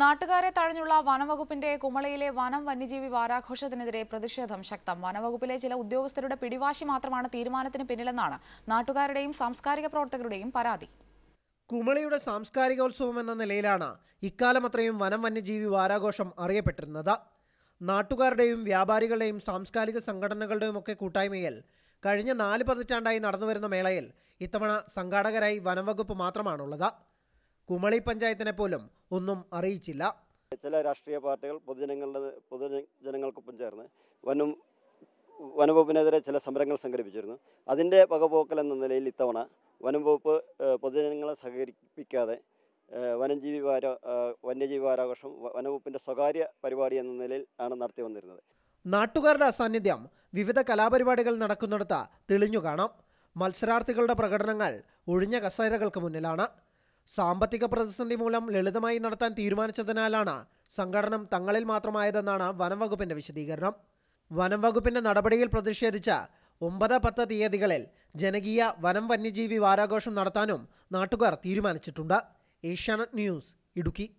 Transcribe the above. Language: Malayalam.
നാട്ടുകാരെ തഴഞ്ഞുള്ള വനംവകുപ്പിന്റെ കുമളിയിലെ വനം വന്യജീവി വാരാഘോഷത്തിനെതിരെ പ്രതിഷേധം ശക്തം വനംവകുപ്പിലെ ചില ഉദ്യോഗസ്ഥരുടെ പിടിവാശി മാത്രമാണ് തീരുമാനത്തിന് പിന്നിലെന്നാണ് നാട്ടുകാരുടെയും സാംസ്കാരിക പ്രവർത്തകരുടെയും പരാതി കുമളിയുടെ സാംസ്കാരികോത്സവം എന്ന നിലയിലാണ് ഇക്കാലം അത്രയും വനം വന്യജീവി വാരാഘോഷം അറിയപ്പെട്ടിരുന്നത് നാട്ടുകാരുടെയും വ്യാപാരികളുടെയും സാംസ്കാരിക സംഘടനകളുടെയും ഒക്കെ കൂട്ടായ്മയിൽ കഴിഞ്ഞ നാല് പതിറ്റാണ്ടായി നടന്നുവരുന്ന മേളയിൽ ഇത്തവണ സംഘാടകരായി വനംവകുപ്പ് മാത്രമാണുള്ളത് കുമളി പഞ്ചായത്തിനെ പോലും ഒന്നും അറിയിച്ചില്ല ചില രാഷ്ട്രീയ പാർട്ടികൾ പൊതുജനങ്ങളുടെ പൊതുജനങ്ങൾക്കൊപ്പം ചേർന്ന് വനം വനംവകുപ്പിനെതിരെ ചില സമരങ്ങൾ സംഘടിപ്പിച്ചിരുന്നു അതിൻ്റെ പകപോക്കൽ എന്ന നിലയിൽ ഇത്തവണ വനംവകുപ്പ് ഏഹ്, പൊതുജനങ്ങളെ സഹകരിപ്പിക്കാതെ ഏഹ്, വനജീവി വാര ഏഹ്, വന്യജീവി വാരാഘോഷം വ- വനംവകുപ്പിൻ്റെ സ്വകാര്യ പരിപാടി എന്ന നിലയിൽ ആണ് നടത്തി വന്നിരുന്നത് നാട്ടുകാരുടെ അസാന്നിധ്യം വിവിധ കലാപരിപാടികൾ നടക്കുന്നിടത്ത് തെളിഞ്ഞു കാണാം മത്സരാർത്ഥികളുടെ പ്രകടനങ്ങൾ ഒഴിഞ്ഞ കസേരകൾക്ക് മുന്നിലാണ് സാമ്പത്തിക പ്രതിസന്ധി മൂലം ലളിതമായി നടത്താൻ തീരുമാനിച്ചതിനാലാണ് സംഘടനം തങ്ങളിൽ മാത്രമായതെന്നാണ് വനംവകുപ്പിന്റെ വിശദീകരണം വനംവകുപ്പിന്റെ നടപടിയിൽ പ്രതിഷേധിച്ച് ഒമ്പത് പത്ത് തീയതികളിൽ ജനകീയ വനം വന്യജീവി വാരാഘോഷം നടത്താനും നാട്ടുകാർ തീരുമാനിച്ചിട്ടുണ്ട് ഏഷ്യാനെറ്റ് ന്യൂസ് ഇടുക്കി